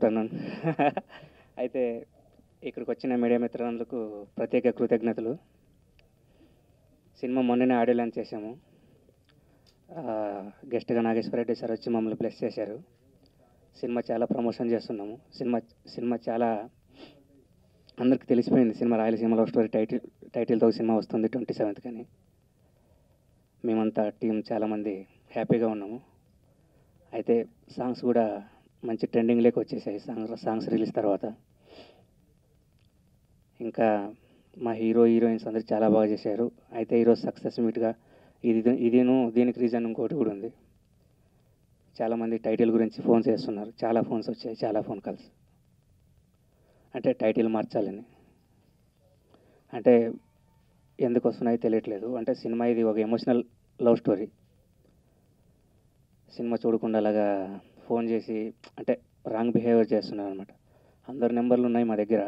Afternoon అయితే ఇక్కడికి వచ్చిన మీడియా మిత్రులందుకు ప్రత్యేక కృతజ్ఞతలు సినిమా మొన్ననే ఆడియో లాంచ్ చేశాము ఆ, గెస్ట్గా నాగేశ్వర రెడ్డి సార్ వచ్చి మమ్మల్ని బ్లెస్ చేశారు సినిమా చాలా ప్రమోషన్ చేస్తున్నాము సినిమా సినిమా చాలా అందరికి తెలిసిపోయింది cinema Rayalaseema love story title టైటిల్తో సినిమా వస్తుంది ట్వంటీ సెవెంత్ కానీ మేమంతా టీం చాలామంది హ్యాపీగా ఉన్నాము అయితే సాంగ్స్ కూడా మంచి ట్రెండింగ్లోకి వచ్చేసాయి సాంగ్స్ సాంగ్స్ రిలీజ్ తర్వాత ఇంకా మా హీరో హీరోయిన్స్ అందరూ చాలా బాగా చేశారు అయితే ఈరోజు సక్సెస్ మీట్గా ఇది ఇదిను దీనికి రీజన్ ఇంకోటి కూడా ఉంది చాలామంది టైటిల్ గురించి ఫోన్స్ చేస్తున్నారు చాలా ఫోన్స్ వచ్చాయి చాలా ఫోన్ కాల్స్ అంటే టైటిల్ మార్చాలని అంటే ఎందుకు వస్తున్నాయో తెలియట్లేదు అంటే సినిమా ఇది ఒక ఎమోషనల్ లవ్ స్టోరీ సినిమా చూడకుండా అలాగా ఫోన్ చేసి అంటే రాంగ్ బిహేవియర్ చేస్తున్నారు అనమాట అందరు నెంబర్లు ఉన్నాయి మా దగ్గర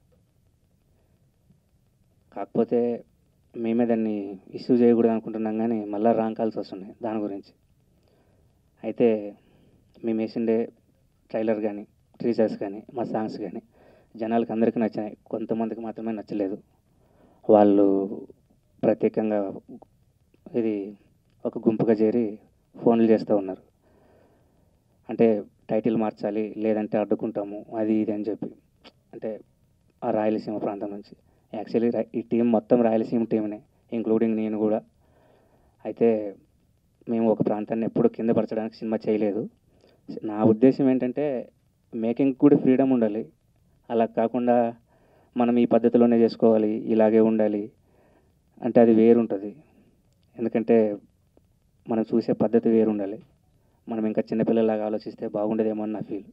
కాకపోతే మేమే దాన్ని ఇష్యూ చేయకూడదు అనుకుంటున్నాం కానీ మళ్ళీ రాంగ్ కాల్స్ వస్తున్నాయి దాని గురించి అయితే మేము వేసిండే ట్రైలర్ కానీ టీజర్స్ కానీ మా సాంగ్స్ కానీ జనాలకు అందరికీ నచ్చినాయి కొంతమందికి మాత్రమే నచ్చలేదు వాళ్ళు ప్రత్యేకంగా ఇది ఒక గుంపుగా చేరి ఫోన్లు చేస్తూ ఉన్నారు అంటే టైటిల్ మార్చాలి లేదంటే అడ్డుకుంటాము అది ఇది అని చెప్పి అంటే ఆ రాయలసీమ ప్రాంతం నుంచి యాక్చువల్లీ రా- ఈ టీం మొత్తం రాయలసీమ టీంనే ఇంక్లూడింగ్ నేను కూడా అయితే మేము ఒక ప్రాంతాన్ని ఎప్పుడు కింద పరచడానికి సినిమా చేయలేదు నా ఉద్దేశం ఏంటంటే మేకింగ్ కూడా ఫ్రీడమ్ ఉండాలి అలా కాకుండా మనం ఈ పద్ధతిలోనే చేసుకోవాలి ఇలాగే ఉండాలి అంటే అది వేరు ఉంటుంది ఎందుకంటే మనం చూసే పద్ధతి వేరు ఉండాలి మనం ఇంకా చిన్నపిల్లలాగా ఆలోచిస్తే బాగుండేదేమో అని నా ఫీల్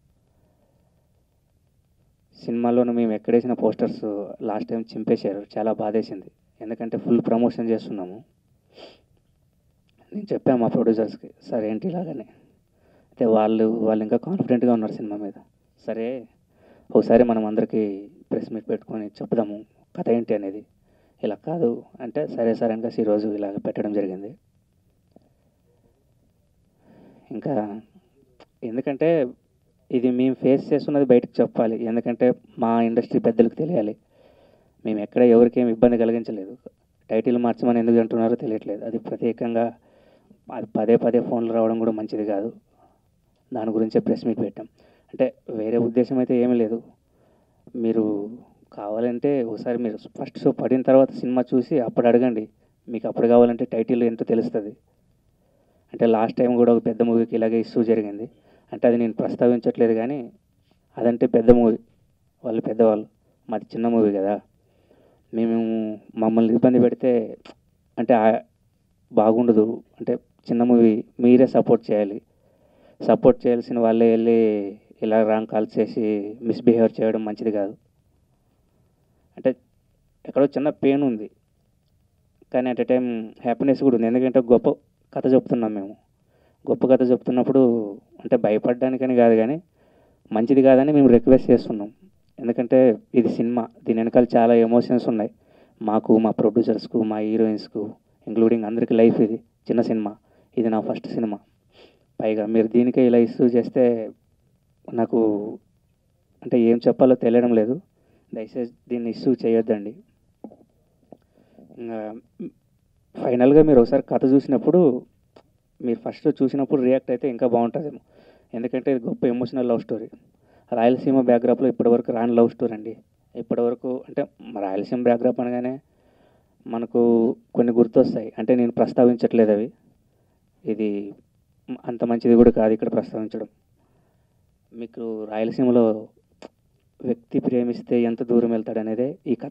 సినిమాలోనూ మేము ఎక్కడేసిన పోస్టర్స్ లాస్ట్ టైం చింపేశారు చాలా బాధేసింది ఎందుకంటే ఫుల్ ప్రమోషన్ చేస్తున్నాము నేను చెప్పాను మా ప్రొడ్యూసర్స్కి సరే ఏంటి ఇలాగనే అయితే వాళ్ళు వాళ్ళు ఇంకా కాన్ఫిడెంట్గా ఉన్నారు సినిమా మీద సరే ఒకసారి మనం అందరికీ ప్రెస్ మీట్ పెట్టుకొని చెప్దాము కథ ఏంటి అనేది ఇలా కాదు అంటే సరే సరే ఇంకా ఈరోజు ఇలాగ పెట్టడం జరిగింది ఇంకా ఎందుకంటే ఇది మేము ఫేస్ చేస్తున్నది బయటకు చెప్పాలి ఎందుకంటే మా ఇండస్ట్రీ పెద్దలకు తెలియాలి మేము ఎక్కడ ఎవరికేం ఇబ్బంది కలిగించలేదు టైటిల్ మార్చమని ఎందుకు అంటున్నారో తెలియట్లేదు అది ప్రత్యేకంగా అది పదే పదే ఫోన్లు రావడం కూడా మంచిది కాదు దాని గురించే ప్రెస్ మీట్ పెట్టాం అంటే వేరే ఉద్దేశం అయితే ఏమీ లేదు మీరు కావాలంటే ఒకసారి మీరు ఫస్ట్ షో పడిన తర్వాత సినిమా చూసి అప్పుడు అడగండి మీకు అప్పుడు కావాలంటే టైటిల్ ఎంతో తెలుస్తుంది అంటే లాస్ట్ టైం కూడా ఒక పెద్ద మూవీకి ఇలాగే ఇష్యూ జరిగింది అంటే అది నేను ప్రస్తావించట్లేదు కానీ అదంటే పెద్ద మూవీ వాళ్ళు పెద్దవాళ్ళు మాది చిన్న మూవీ కదా మేము మమ్మల్ని ఇబ్బంది పెడితే అంటే ఆ- బాగుండదు అంటే చిన్న మూవీ మీరే సపోర్ట్ చేయాలి సపోర్ట్ చేయాల్సిన వాళ్ళే వెళ్ళి ఇలా రాంగ్ కాల్ చేసి మిస్బిహేవ్ చేయడం మంచిది కాదు అంటే ఎక్కడో చిన్న పెయిన్ ఉంది కానీ అట్ ఎ టైం హ్యాపీనెస్ కూడా ఉంది ఎందుకంటే గొప్ప కథ చెప్తున్నాం మేము గొప్ప కథ చెప్తున్నప్పుడు అంటే భయపడడానికని కాదు కానీ మంచిది కాదని మేము రిక్వెస్ట్ చేస్తున్నాం ఎందుకంటే ఇది సినిమా దీని వెనకాల చాలా ఎమోషన్స్ ఉన్నాయి మాకు మా ప్రొడ్యూసర్స్కు మా హీరోయిన్స్కు ఇంక్లూడింగ్ అందరికీ లైఫ్ ఇది చిన్న సినిమా ఇది నా ఫస్ట్ సినిమా పైగా మీరు దీనికే ఇలా ఇష్యూ చేస్తే నాకు అంటే ఏం చెప్పాలో తెలియడం లేదు దయచేసి దీన్ని ఇష్యూ చేయొద్దండి ఇంకా ఫైనల్గా మీరు ఒకసారి కథ చూసినప్పుడు మీరు ఫస్ట్ చూసినప్పుడు రియాక్ట్ అయితే ఇంకా బాగుంటుందేమో ఎందుకంటే ఇది గొప్ప ఎమోషనల్ లవ్ స్టోరీ రాయలసీమ బ్యాక్డ్రాప్లో ఇప్పటివరకు రాని లవ్ స్టోరీ అండి ఇప్పటివరకు అంటే రాయలసీమ బ్యాక్డ్రాప్ అనగానే మనకు కొన్ని గుర్తొస్తాయి అంటే నేను ప్రస్తావించట్లేదు అవి ఇది అంత మంచిది కూడా కాదు ఇక్కడ ప్రస్తావించడం మీకు రాయలసీమలో వ్యక్తి ప్రేమిస్తే ఎంత దూరం వెళ్తాడనేదే ఈ కథ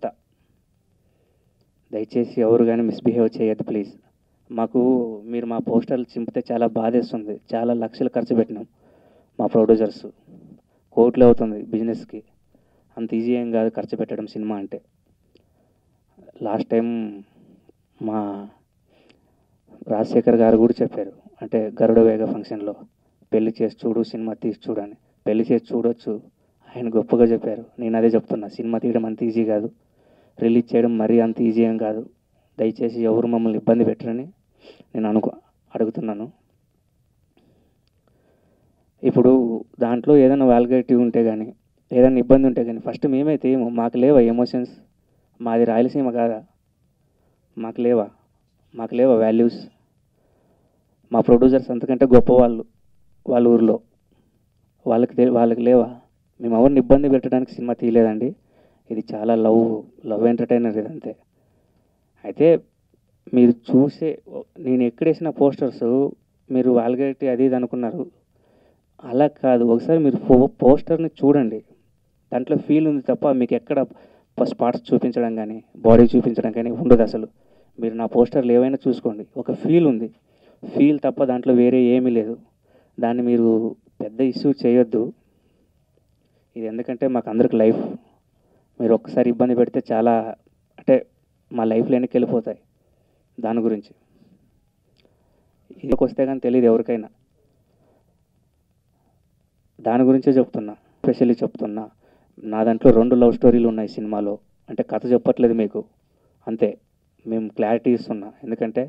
దయచేసి ఎవరు కానీ మిస్బిహేవ్ చేయొద్దు ప్లీజ్ మాకు మీరు మా పోస్టర్లు చింపితే చాలా బాధేస్తుంది చాలా లక్షలు ఖర్చు పెట్టినాం మా ప్రొడ్యూసర్స్ కోట్లు అవుతుంది బిజినెస్కి అంత ఈజీ ఏం కాదు ఖర్చు పెట్టడం సినిమా అంటే లాస్ట్ టైం మా రాజశేఖర్ గారు కూడా చెప్పారు అంటే గరుడ వేగ ఫంక్షన్లో పెళ్లి చేసి చూడు సినిమా తీసి చూడు అని పెళ్లి చేసి చూడొచ్చు ఆయన గొప్పగా చెప్పారు నేను అదే చెప్తున్నా సినిమా తీయడం అంత ఈజీ కాదు రిలీజ్ చేయడం మరీ అంత ఈజీ ఏం కాదు దయచేసి ఎవరు మమ్మల్ని ఇబ్బంది పెట్టరని నేను అనుకో అడుగుతున్నాను ఇప్పుడు దాంట్లో ఏదైనా వాల్గరిటీ ఉంటే కానీ ఏదైనా ఇబ్బంది ఉంటే కానీ ఫస్ట్ మేమైతే ఏమో మాకు లేవా ఎమోషన్స్ మాది రాయలసీమ కాదా మాకు లేవా మాకు లేవా వాల్యూస్ మా ప్రొడ్యూసర్స్ అంతకంటే గొప్ప వాళ్ళు వాళ్ళ ఊర్లో వాళ్ళకి తెలి వాళ్ళకి లేవా మేము ఎవరిని ఇబ్బంది పెట్టడానికి సినిమా తీయలేదండి ఇది చాలా లవ్ లవ్ ఎంటర్టైనర్ ఇది అంతే అయితే మీరు చూసే నేను ఎక్కడేసిన పోస్టర్స్ మీరు వాల్గరిటీ అది ఇది అనుకున్నారు అలా కాదు ఒకసారి మీరు పో పోస్టర్ని చూడండి దాంట్లో ఫీల్ ఉంది తప్ప మీకు ఎక్కడ స్పాట్స్ చూపించడం కానీ బాడీ చూపించడం కానీ ఉండదు అసలు మీరు నా పోస్టర్లు ఏవైనా చూసుకోండి ఒక ఫీల్ ఉంది ఫీల్ తప్ప దాంట్లో వేరే ఏమీ లేదు దాన్ని మీరు పెద్ద ఇష్యూ చేయొద్దు ఇది ఎందుకంటే మాకు అందరికి లైఫ్ మీరు ఒక్కసారి ఇబ్బంది పెడితే చాలా అంటే మా లైఫ్లో వెనక్కి వెళ్ళిపోతాయి దాని గురించి ఇదికి వస్తే కానీ తెలియదు ఎవరికైనా దాని గురించే చెప్తున్నా స్పెషల్లీ చెప్తున్నా నా దాంట్లో రెండు లవ్ స్టోరీలు ఉన్నాయి సినిమాలో అంటే కథ చెప్పట్లేదు మీకు అంతే మేము క్లారిటీ ఇస్తున్నా ఎందుకంటే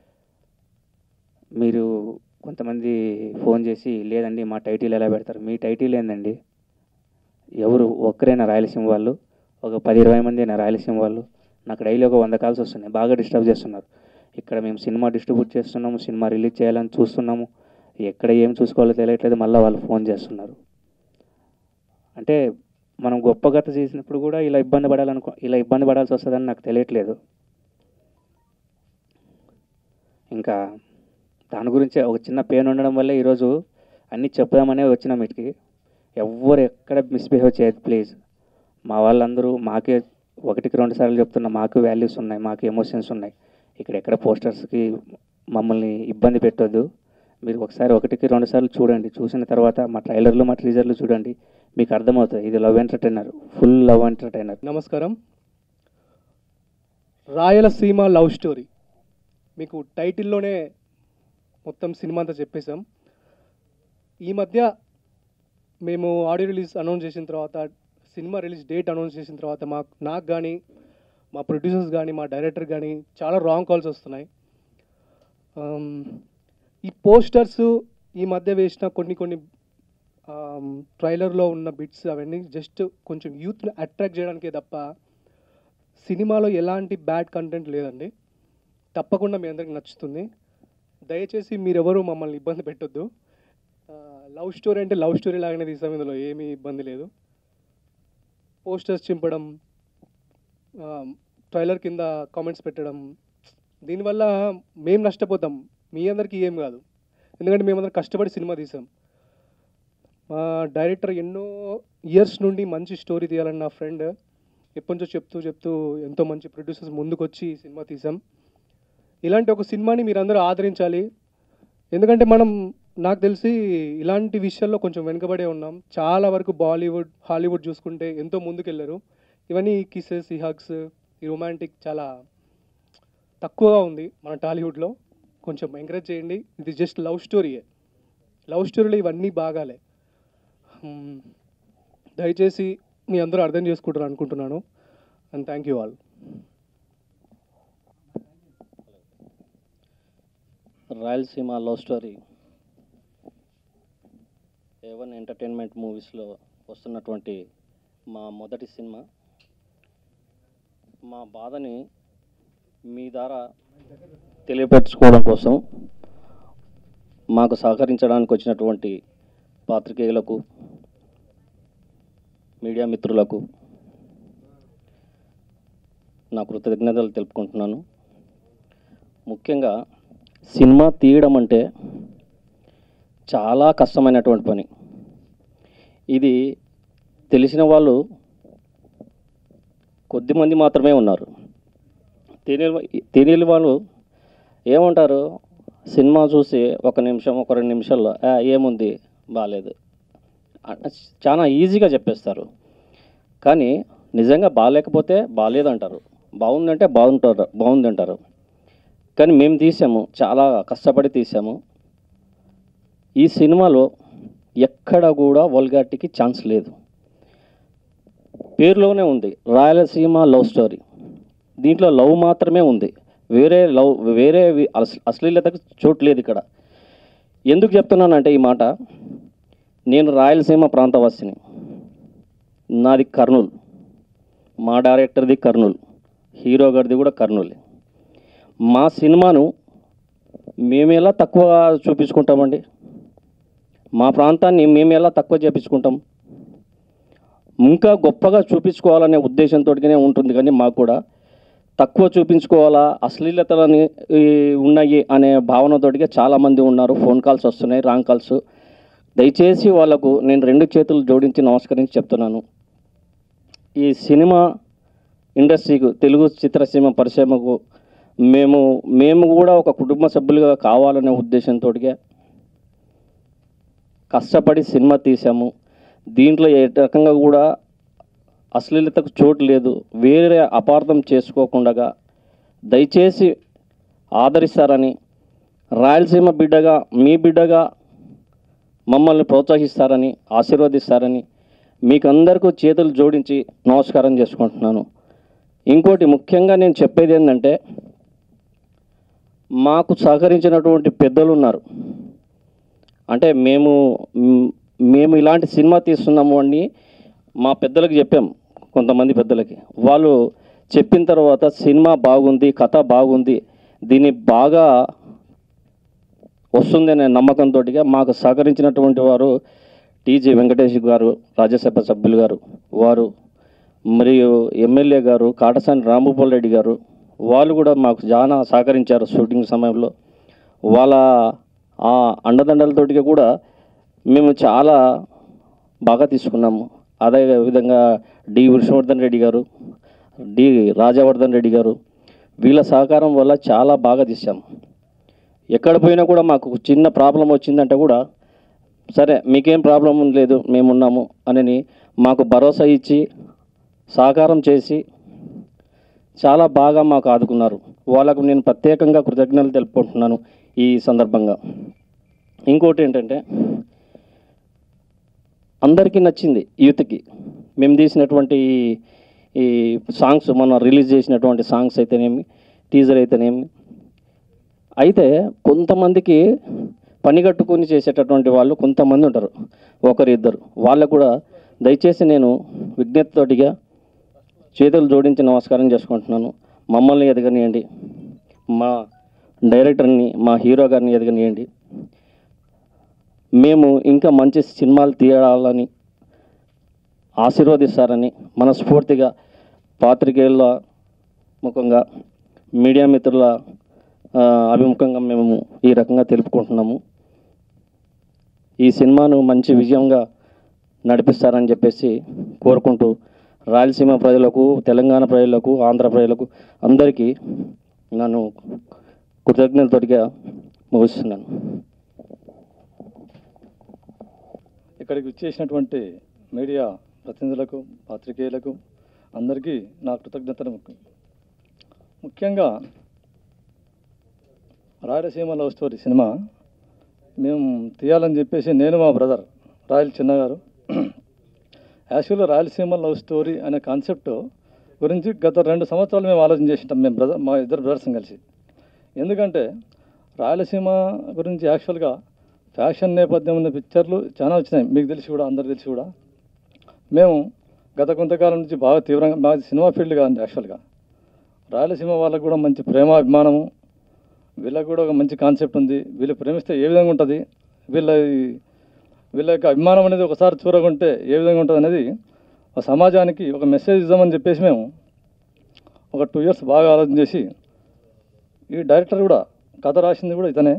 మీరు కొంతమంది ఫోన్ చేసి లేదండి మా టైటిల్ ఎలా పెడతారు మీ టైటిల్ ఏందండి ఎవరు ఒక్కరైనా రాయలసీమ వాళ్ళు ఒక పది ఇరవై మంది అయినా రాయలసీమ వాళ్ళు నాకు డైలీ ఒక వంద కాల్స్ వస్తున్నాయి బాగా డిస్టర్బ్ చేస్తున్నారు ఇక్కడ మేము సినిమా డిస్ట్రిబ్యూట్ చేస్తున్నాము సినిమా రిలీజ్ చేయాలని చూస్తున్నాము ఎక్కడ ఏం చూసుకోవాలో తెలియట్లేదు మళ్ళీ వాళ్ళు ఫోన్ చేస్తున్నారు అంటే మనం గొప్ప గత చేసినప్పుడు కూడా ఇలా ఇబ్బంది పడాలనుకో ఇలా ఇబ్బంది పడాల్సి వస్తుందని నాకు తెలియట్లేదు ఇంకా దాని గురించే ఒక చిన్న పెయిన్ ఉండడం వల్లే ఈరోజు అన్నీ చెప్దామనే వచ్చిన మీటికి ఎవ్వరు ఎక్కడ మిస్బిహేవ్ చేయదు ప్లీజ్ మా వాళ్ళందరూ మాకే ఒకటికి రెండు సార్లు చెప్తున్నా మాకు వాల్యూస్ ఉన్నాయి మాకు ఎమోషన్స్ ఉన్నాయి ఇక్కడ ఎక్కడ పోస్టర్స్కి మమ్మల్ని ఇబ్బంది పెట్టొద్దు మీరు ఒకసారి ఒకటికి రెండు సార్లు చూడండి చూసిన తర్వాత మా ట్రైలర్లు మా ట్రీజర్లు చూడండి మీకు అర్థమవుతుంది ఇది love entertainer full love entertainer నమస్కారం రాయలసీమ లవ్ స్టోరీ మీకు టైటిల్లోనే మొత్తం సినిమా అంతా చెప్పేశాం ఈ మధ్య మేము ఆడియో రిలీజ్ అనౌన్స్ చేసిన తర్వాత సినిమా రిలీజ్ డేట్ అనౌన్స్ చేసిన తర్వాత మాకు నాకు కానీ మా ప్రొడ్యూసర్స్ కానీ మా డైరెక్టర్ కానీ చాలా రాంగ్ కాల్స్ వస్తున్నాయి ఆమ్, ఈ పోస్టర్స్ ఈ మధ్య వేసిన కొన్ని కొన్ని ట్రైలర్లో ఉన్న బిట్స్ అవన్నీ జస్ట్ కొంచెం యూత్ని అట్రాక్ట్ చేయడానికే తప్ప సినిమాలో ఎలాంటి బ్యాడ్ కంటెంట్ లేదండి తప్పకుండా మీ అందరికి నచ్చుతుంది దయచేసి మీరెవరూ మమ్మల్ని ఇబ్బంది పెట్టొద్దు లవ్ స్టోరీ అంటే లవ్ స్టోరీ లాగానే తీసాం ఇందులో ఏమీ ఇబ్బంది లేదు పోస్టర్స్ చింపడం ట్రైలర్ కింద కామెంట్స్ పెట్టడం దీనివల్ల మేము నష్టపోతాం మీ అందరికీ ఏం కాదు ఎందుకంటే మేమందరం కష్టపడి సినిమా తీసాం మా డైరెక్టర్ ఎన్నో ఇయర్స్ నుండి మంచి స్టోరీ తీయాలని నా ఫ్రెండ్ ఎప్పటి నుంచో చెప్తూ చెప్తూ ఎంతో మంచి ప్రొడ్యూసర్స్ ముందుకు వచ్చి ఈ సినిమా తీసాం ఇలాంటి ఒక సినిమాని మీరందరూ ఆదరించాలి ఎందుకంటే మనం నాకు తెలిసి ఇలాంటి విషయాల్లో కొంచెం వెనుకబడే ఉన్నాం చాలా వరకు బాలీవుడ్ హాలీవుడ్ చూసుకుంటే ఎంతో ముందుకెళ్ళారు ఇవన్నీ కిసెస్ ఈ హగ్స్ ఈ రొమాంటిక్ చాలా తక్కువగా ఉంది మన టాలీవుడ్లో కొంచెం ఎంకరేజ్ చేయండి ఇది జస్ట్ లవ్ స్టోరీయే లవ్ స్టోరీలో ఇవన్నీ బాగాలే మ్మ్. దయచేసి మీ అందరూ అర్థం చేసుకుంటారు అనుకుంటున్నాను and thank you all Rayalaseema love story A one entertainment మూవీస్లో వస్తున్నటువంటి మా మొదటి సినిమా మా బాధని మీ ద్వారా తెలియపరచుకోవడం కోసం మాకు సహకరించడానికి వచ్చినటువంటి పాత్రికేయులకు మీడియా మిత్రులకు నా కృతజ్ఞతలు తెలుపుకుంటున్నాను ముఖ్యంగా సినిమా తీయడం అంటే చాలా కష్టమైనటువంటి పని ఇది తెలిసిన వాళ్ళు కొద్దిమంది మాత్రమే ఉన్నారు తెలియని తెలియని వాళ్ళు ఏమంటారు సినిమా చూసి ఒక నిమిషం ఒక రెండు నిమిషాల్లో "ఆ, ఏముంది బాగాలేదు అ- చాలా ఈజీగా చెప్పేస్తారు కానీ నిజంగా బాగాలేకపోతే బాగాలేదు అంటారు బాగుందంటే బాగుంటారు బాగుంది అంటారు కానీ మేము తీసాము చాలా కష్టపడి తీసాము ఈ సినిమాలో ఎక్కడ కూడా వల్గాటికి ఛాన్స్ లేదు పేరులోనే ఉంది రాయలసీమ లవ్ స్టోరీ దీంట్లో లవ్ మాత్రమే ఉంది వేరే లవ్ వేరే వి- అశ్ల- అశ్లీలతకు చోటు లేదు ఇక్కడ ఎందుకు చెప్తున్నానంటే ఈ మాట నేను రాయలసీమ ప్రాంతవాసిని నాది కర్నూలు మా డైరెక్టర్ది కర్నూలు హీరో గారిది కూడా కర్నూలు మా సినిమాను మేము ఎలా తక్కువ చూపించుకుంటామండి మా ప్రాంతాన్ని మేము ఎలా తక్కువ చేపించుకుంటాం ఇంకా గొప్పగా చూపించుకోవాలనే ఉద్దేశంతోనే ఉంటుంది కానీ మాకు కూడా తక్కువ చూపించుకోవాలా అశ్లీలతలని ఈ, ఉన్నాయి అనే భావనతోటిగా చాలామంది ఉన్నారు ఫోన్ కాల్స్ వస్తున్నాయి రాంగ్ కాల్స్ దయచేసి వాళ్ళకు నేను రెండు చేతులు జోడించి నమస్కరించి చెప్తున్నాను ఈ సినిమా ఇండస్ట్రీకు తెలుగు చిత్రసీమ పరిశ్రమకు మేము మేము కూడా ఒక కుటుంబ సభ్యులుగా కావాలనే ఉద్దేశంతో కష్టపడి సినిమా తీసాము దీంట్లో ఏ రకంగా కూడా అశ్లీలతకు చోటు లేదు వేరే అపార్థం చేసుకోకుండా దయచేసి ఆదరిస్తారని రాయలసీమ బిడ్డగా మీ బిడ్డగా మమ్మల్ని ప్రోత్సహిస్తారని ఆశీర్వదిస్తారని మీకు అందరికీ చేతులు జోడించి నమస్కారం చేసుకుంటున్నాను ఇంకోటి ముఖ్యంగా నేను చెప్పేది ఏంటంటే మాకు సహకరించినటువంటి పెద్దలు ఉన్నారు అంటే మేము మ్, మేము ఇలాంటి సినిమా తీస్తున్నాము అని మా పెద్దలకు చెప్పాం కొంతమంది పెద్దలకి వాళ్ళు చెప్పిన తర్వాత సినిమా బాగుంది కథ బాగుంది దీన్ని బాగా వస్తుందనే నమ్మకంతో మాకు సహకరించినటువంటి వారు టీజీ వెంకటేష్ గారు రాజ్యసభ సభ్యులు గారు వారు మరియు ఎమ్మెల్యే గారు కాటసాని రాంభూపాల్ రెడ్డి గారు వాళ్ళు కూడా మాకు చాలా సహకరించారు షూటింగ్ సమయంలో వాళ్ళ ఆ అండదండలతోటిగా కూడా మేము చాలా బాగా తీసుకున్నాము అదే విధంగా డి విష్ణువర్ధన్ రెడ్డి గారు డి రాజవర్ధన్ రెడ్డి గారు వీళ్ళ సహకారం వల్ల చాలా బాగా తీసాము ఎక్కడ పోయినా కూడా మాకు చిన్న ప్రాబ్లం వచ్చిందంటే కూడా సరే మీకేం ప్రాబ్లం లేదు మేమున్నాము అని మాకు భరోసా ఇచ్చి సహకారం చేసి చాలా బాగా మాకు ఆదుకున్నారు వాళ్ళకు నేను ప్రత్యేకంగా కృతజ్ఞతలు తెలుపుకుంటున్నాను ఈ సందర్భంగా ఇంకోటి ఏంటంటే అందరికీ నచ్చింది యూత్కి మేము తీసినటువంటి ఈ- ఈ సాంగ్స్ మొన్న రిలీజ్ చేసినటువంటి సాంగ్స్ అయితేనేమి టీజర్ అయితేనేమి అయితే కొంతమందికి పని కట్టుకొని చేసేటటువంటి వాళ్ళు కొంతమంది ఉంటారు ఒకరు ఇద్దరు వాళ్ళకు కూడా దయచేసి నేను విజ్ఞప్తితోటిగా చేతులు జోడించి నమస్కారం చేసుకుంటున్నాను మమ్మల్ని ఎదగనియండి మా డైరెక్టర్ని మా హీరో గారిని ఎదగనియండి మేము ఇంకా మంచి సినిమాలు తీయాలని ఆశీర్వదిస్తారని మనస్ఫూర్తిగా పాత్రికేయుల ముఖంగా మీడియా మిత్రుల ఆ, అభిముఖంగా మేము ఈ రకంగా తెలుపుకుంటున్నాము ఈ సినిమాను మంచి విజయంగా నడిపిస్తారని చెప్పేసి కోరుకుంటూ రాయలసీమ ప్రజలకు తెలంగాణ ప్రజలకు ఆంధ్ర ప్రజలకు అందరికీ నన్ను కృతజ్ఞతతోటిగా ముగిస్తున్నాను ఇక్కడికి వచ్చేసినటువంటి మీడియా ప్రతినిధులకు పాత్రికేయులకు అందరికీ నా కృతజ్ఞతలు ముఖ్యం ముఖ్యంగా రాయలసీమ లవ్ స్టోరీ సినిమా మేము తీయాలని చెప్పేసి నేను మా బ్రదర్ రాయల్ చిన్నగారు యాక్చువల్గా రాయలసీమ లవ్ స్టోరీ అనే కాన్సెప్ట్ గురించి గత రెండు సంవత్సరాలు మేము ఆలోచన చేసింటాం మేము బ్రదర్ మా ఇద్దరు బ్రదర్స్ కలిసి ఎందుకంటే రాయలసీమ గురించి యాక్చువల్గా ఫ్యాషన్ నేపథ్యం ఉన్న పిక్చర్లు చాలా వచ్చినాయి మీకు తెలిసి కూడా అందరు తెలిసి కూడా మేము గత కొంతకాలం నుంచి బాగా తీవ్రంగా మాది సినిమా ఫీల్డ్ కాదండి యాక్చువల్గా రాయలసీమ వాళ్ళకు కూడా మంచి ప్రేమ అభిమానము వీళ్ళకి కూడా ఒక మంచి కాన్సెప్ట్ ఉంది వీళ్ళు ప్రేమిస్తే ఏ విధంగా ఉంటుంది వీళ్ళ ఈ- వీళ్ళ యొక్క అభిమానం అనేది ఒకసారి చూరకుంటే ఏ విధంగా ఉంటుంది అనేది ఒక సమాజానికి ఒక మెసేజ్ ఇద్దామని చెప్పేసి మేము ఒక టూ ఇయర్స్ బాగా ఆలోచన చేసి ఈ డైరెక్టర్ కూడా కథ రాసింది కూడా ఇతనే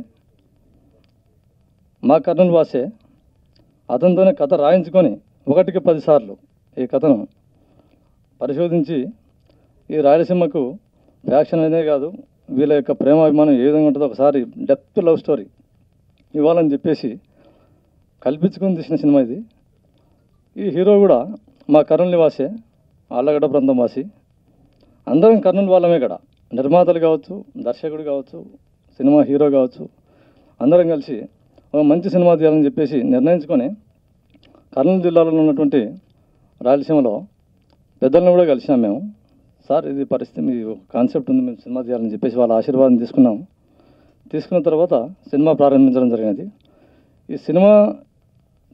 మా కర్నూలు వాసే అతనితోనే కథ రాయించుకొని ఒకటికి పదిసార్లు ఈ కథను పరిశోధించి ఈ రాయలసీమకు ఫ్యాక్షన్ అనే కాదు వీళ్ళ యొక్క ప్రేమాభిమానం ఏ విధంగా ఉంటుందో ఒకసారి డెప్త్ లవ్ స్టోరీ ఇవ్వాలని చెప్పేసి కల్పించుకొని తీసిన సినిమా ఇది ఈ హీరో కూడా మా కర్నూలు వాసే ఆళ్ళగడ్డ ప్రాంతం వాసి అందరం కర్నూలు వాళ్ళమే ఇక్కడ నిర్మాతలు కావచ్చు దర్శకుడు కావచ్చు సినిమా హీరో కావచ్చు అందరం కలిసి ఒక మంచి సినిమా తీయాలని చెప్పేసి నిర్ణయించుకొని కర్నూలు జిల్లాలో ఉన్నటువంటి రాయలసీమలో పెద్దలను కూడా కలిసినాం మేము సార్ ఇది పరిస్థితి మీ కాన్సెప్ట్ ఉంది మేము సినిమా తీయాలని చెప్పేసి వాళ్ళ ఆశీర్వాదం తీసుకున్నాం తీసుకున్న తర్వాత సినిమా ప్రారంభించడం జరిగినది ఈ సినిమా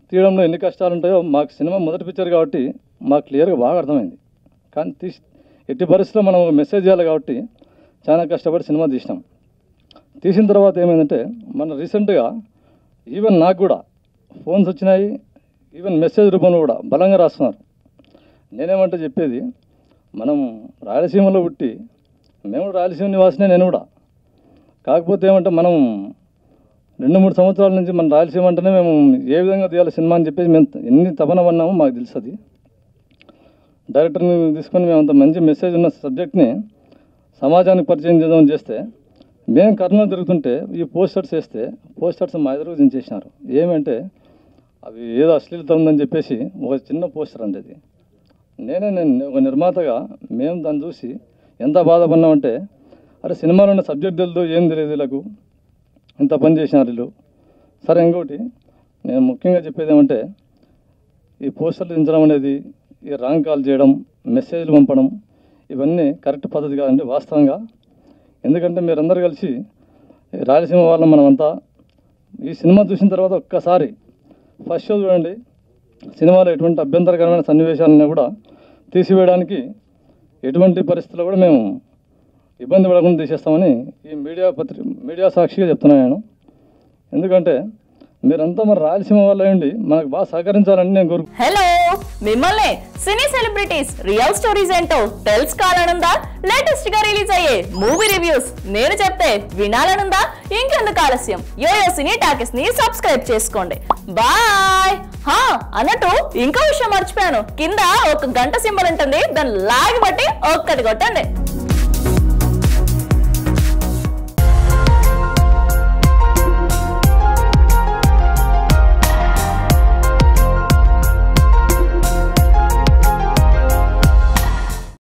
తీయడంలో ఎన్ని కష్టాలు ఉంటాయో మాకు సినిమా మొదటి పిక్చర్ కాబట్టి మాకు క్లియర్గా బాగా అర్థమైంది కానీ తీసి ఎట్టి పరిస్థితుల్లో మనం మెసేజ్ చేయాలి కాబట్టి చాలా కష్టపడి సినిమా తీసినాం తీసిన తర్వాత ఏమైందంటే మన రీసెంట్గా ఈవెన్ నాకు కూడా ఫోన్స్ వచ్చినాయి ఈవెన్ మెసేజ్ రూపంలో కూడా బలంగా రాస్తున్నారు నేనేమంటే చెప్పేది మనం రాయలసీమలో పుట్టి మేము రాయలసీమ నివాసినే నేను కూడా కాకపోతే ఏమంటే మనం రెండు మూడు సంవత్సరాల నుంచి మన రాయలసీమ అంటేనే మేము ఏ విధంగా తీయాలి సినిమా అని చెప్పేసి మేము ఎన్ని తపన పన్నామో మాకు తెలుస్తుంది డైరెక్టర్ని తీసుకొని మేము అంత మంచి మెసేజ్ ఉన్న సబ్జెక్ట్ని సమాజానికి పరిచయం చేద్దామని చేస్తే మేము కర్నూలు తిరుగుతుంటే ఈ పోస్టర్స్ వేస్తే పోస్టర్స్ మా ఎదురుగా దించేసినారు ఏమంటే అవి ఏదో అశ్లీలత ఉందని చెప్పేసి ఒక చిన్న పోస్టర్ అంటే అది నేనే నేను ఒక నిర్మాతగా మేము దాన్ని చూసి ఎంత బాధపడినామంటే అరే సినిమాలో ఉన్న సబ్జెక్ట్ తెలియదు ఏం తెలియదు వీళ్ళకు ఇంత పని చేసినారు వీళ్ళు సరే ఇంకోటి నేను ముఖ్యంగా చెప్పేది ఏమంటే ఈ పోస్టర్లు దించడం అనేది ఈ రాంగ్ కాల్ చేయడం మెసేజ్లు పంపడం ఇవన్నీ కరెక్ట్ పద్ధతి కాదండి వాస్తవంగా ఎందుకంటే మీరందరూ కలిసి ఈ రాయలసీమ వాళ్ళం మనమంతా ఈ సినిమా చూసిన తర్వాత ఒక్కసారి ఫస్ట్ షో చూడండి సినిమాలో ఎటువంటి అభ్యంతరకరమైన సన్నివేశాలను కూడా తీసివేయడానికి ఎటువంటి పరిస్థితుల్లో కూడా మేము ఇబ్బంది పడకుండా తీసేస్తామని ఈ మీడియా పత్రిక మీడియా సాక్షిగా చెప్తున్నాను నేను ఎందుకంటే మీరంతా మరి రాయలసీమ వాళ్ళు అయ్యండి మనకు బాగా సహకరించాలని నేను కోరుకు హలో మిమ్మల్ని సినీ సెలబ్రిటీస్ రియల్ స్టోరీస్ ఏంటో తెలుసుకోవాలనుందా లేటెస్ట్ గా రిలీజ్ అయ్యే మూవీ రివ్యూస్ నేను చెప్తే వినాలనుందా ఇంకెందుకు ఆలస్యం యోయో సినీ టాకెస్ ని సబ్స్క్రైబ్ చేసుకోండి బాయ్ హా అన్నట్టు ఇంకో విషయం మర్చిపోయాను కింద ఒక గంట సింబల్ ఉంటుంది దాన్ని లాగి బట్టి ఒక్కటి కొట్టండి